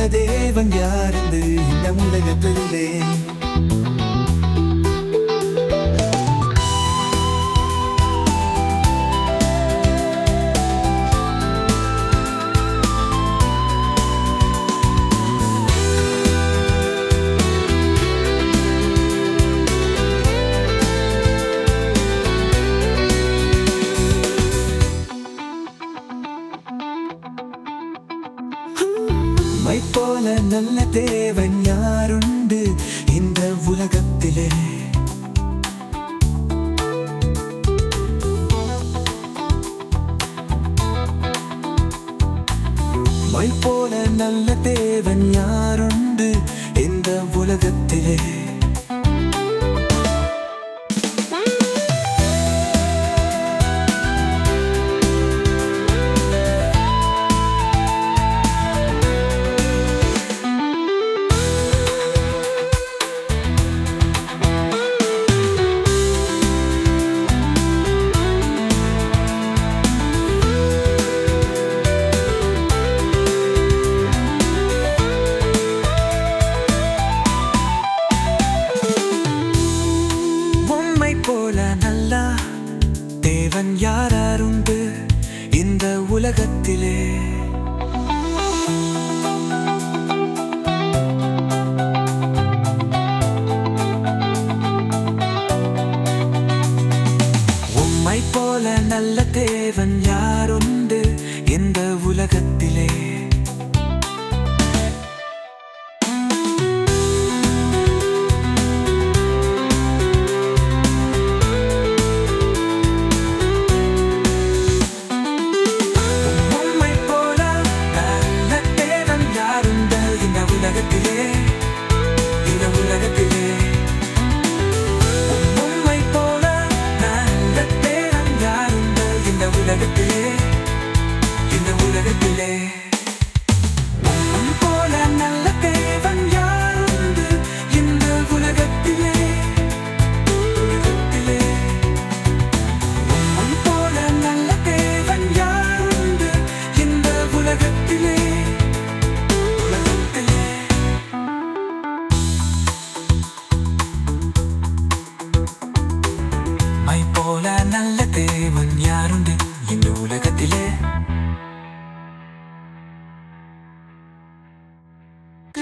தேவன் யாருந்து இந்த உலகத்திலே மை போல நல்ல தேவன் யாருண்டு இந்த உலகத்திலே மை போல நல்ல தேவன் யாருண்டு இந்த உலகத்திலே உம்மை போல நல்ல தேவன் யாராருண்டு இந்த உலகத்திலே உம்மை போல நல்ல தேவன் யாருண்டு இந்த உலகத்திலே